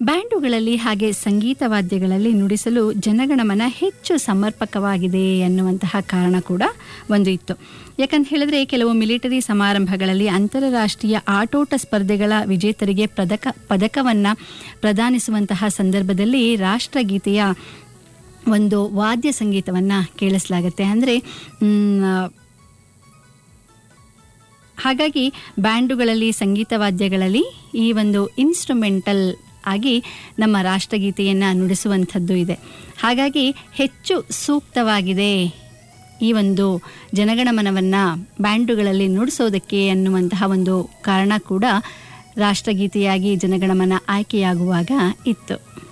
ಬ್ಯಾಂಡುಗಳಲ್ಲಿ ಹಾಗೆ ಸಂಗೀತ ವಾದ್ಯಗಳಲ್ಲಿ ನುಡಿಸಲು ಜನಗಣಮನ ಹೆಚ್ಚು ಸಮರ್ಪಕವಾಗಿದೆ ಅನ್ನುವಂತಹ ಕಾರಣ ಕೂಡ ಒಂದು ಇತ್ತು ಯಾಕಂತ ಹೇಳಿದ್ರೆ ಕೆಲವು ಮಿಲಿಟರಿ ಸಮಾರಂಭಗಳಲ್ಲಿ ಅಂತಾರಾಷ್ಟ್ರೀಯ ಆಟೋಟ ಸ್ಪರ್ಧೆಗಳ ವಿಜೇತರಿಗೆ ಪದಕ ಪದಕವನ್ನು ಪ್ರದಾನಿಸುವಂತಹ ಸಂದರ್ಭದಲ್ಲಿ ರಾಷ್ಟ್ರಗೀತೆಯ ಒಂದು ವಾದ್ಯ ಸಂಗೀತವನ್ನು ಕೇಳಿಸಲಾಗುತ್ತೆ ಅಂದರೆ ಹಾಗಾಗಿ ಬ್ಯಾಂಡುಗಳಲ್ಲಿ ಸಂಗೀತ ವಾದ್ಯಗಳಲ್ಲಿ ಈ ಒಂದು ಇನ್ಸ್ಟ್ರುಮೆಂಟಲ್ ಆಗಿ ನಮ್ಮ ರಾಷ್ಟ್ರಗೀತೆಯನ್ನು ನುಡಿಸುವಂಥದ್ದು ಇದೆ ಹಾಗಾಗಿ ಹೆಚ್ಚು ಸೂಕ್ತವಾಗಿದೆ ಈ ಒಂದು ಜನಗಣಮನವನ್ನು ಬ್ಯಾಂಡುಗಳಲ್ಲಿ ನುಡಿಸೋದಕ್ಕೆ ಅನ್ನುವಂತಹ ಒಂದು ಕಾರಣ ಕೂಡ ರಾಷ್ಟ್ರಗೀತೆಯಾಗಿ ಜನಗಣಮನ ಆಯ್ಕೆಯಾಗುವಾಗ ಇತ್ತು